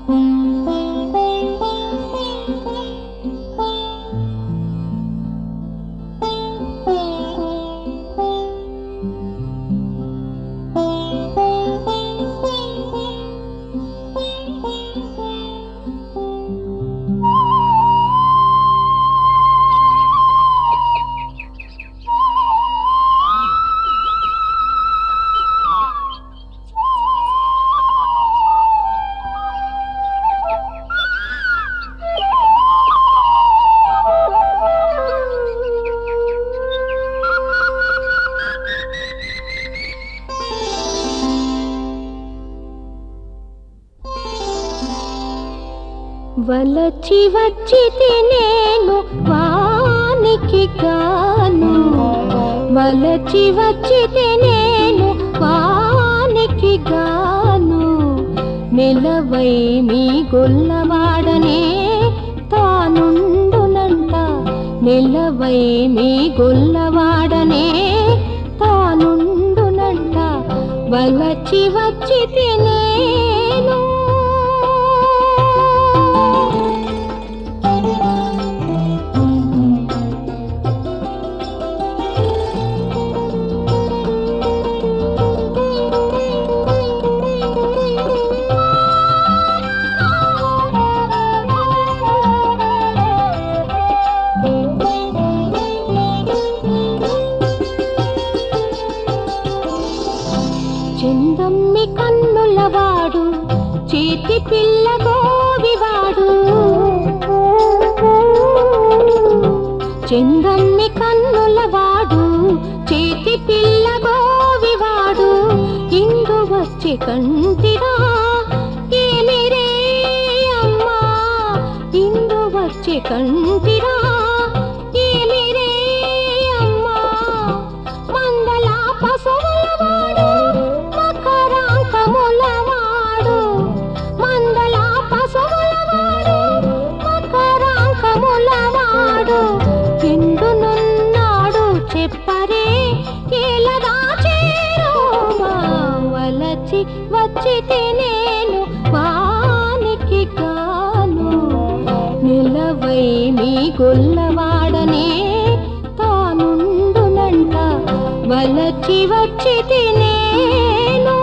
వలచి వచ్చి నేను వానికి గాను వలచి వచ్చి నేను వానికి గాను నిలవై మీ గొల్లవాడనే తానుండునంట నిలవై మీ గొల్లవాడనే తానుండునంట వలచి వచ్చి నేను చెందమ్మి కన్నులవాడు చేతి పిల్ల గోవివాడు చెందమ్మి కన్నులవాడు చేతి పిల్ల గోవివాడు ఇందు వచ్చి కంటిరా ఏమిరే అమ్మా ఇందు వచ్చి కంటిరా ఏమిరే అమ్మా మందల పశువులవాడు మకరాంకములవాడు మందల పశువులవాడు మకరాంకములవాడు ఎందునున్నాడు చెప్పరే ఏలదా చేరుమా వలచి వచ్చి నేను వానికి గాను నిలవై మీ గొల్లవాడనే తానుండునంట వలచి వచ్చి నేను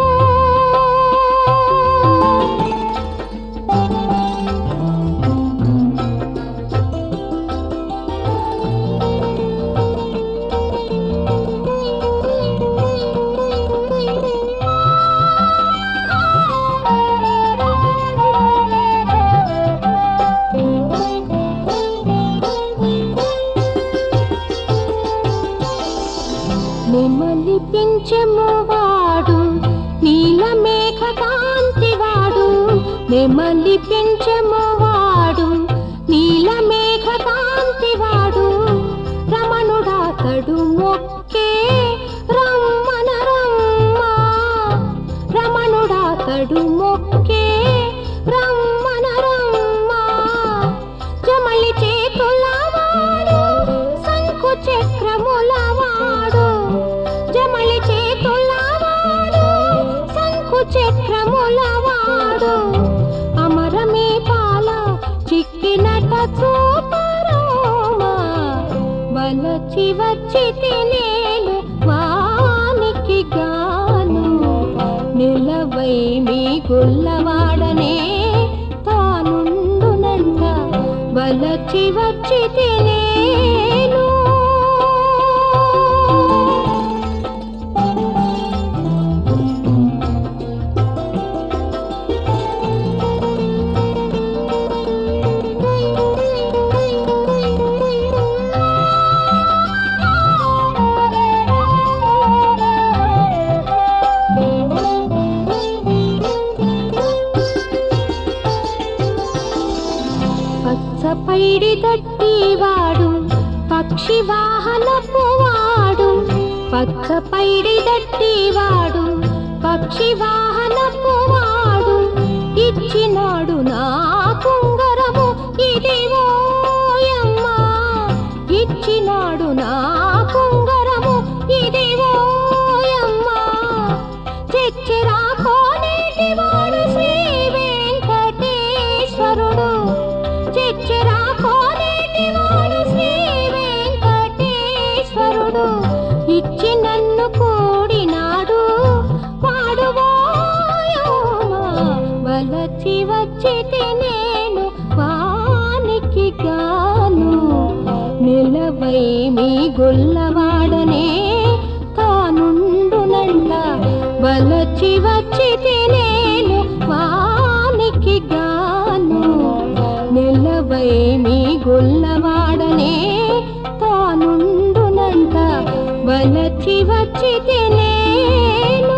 నెమలి పింఛము వాడు నీల మేఘ కాంతివాడు నెమలి పింఛము వాడు నీల మేఘ కాంతివాడు రమణుడాతడు మొక్కే రమ్మన రమ్మ రమణుడాతడు మొక్కే రమ్మన రమ్మ జమలి చేతుల వాడు శంకు చక్రముల వాడు జమలి చేతుల వాడు శంకు చక్రముల వాడు అమరమే పాల చిక్కినట చూపరోమా వలచి వచ్చి నేను వానికి గాను నిలవై మీ గొల్లవాడనే తానుండునంట వలచి వచ్చి నేను పచ్చ పైడి దట్టివాడు పక్షి వాహనపు వాడు పచ్చ పైడి దట్టివాడు పక్షి వాహనపు వాడు ఇచ్చినాడు నా కుంగరము ఇదివో యమ్మా ఇచ్చినాడు నా కుంగరము ఇదివో యమ్మా చెచ్చిరా కోనేటి వాడు శ్రీ వెంకటేశ వచ్చితే నేను వానికి గాను నిలవై మీ గొల్లవాడనే తానుండునంట వలచి వచ్చితే నేను వానికి గాను నిలవై మీ గొల్లవాడనే తానుండునంట వలచి వచ్చితే నేను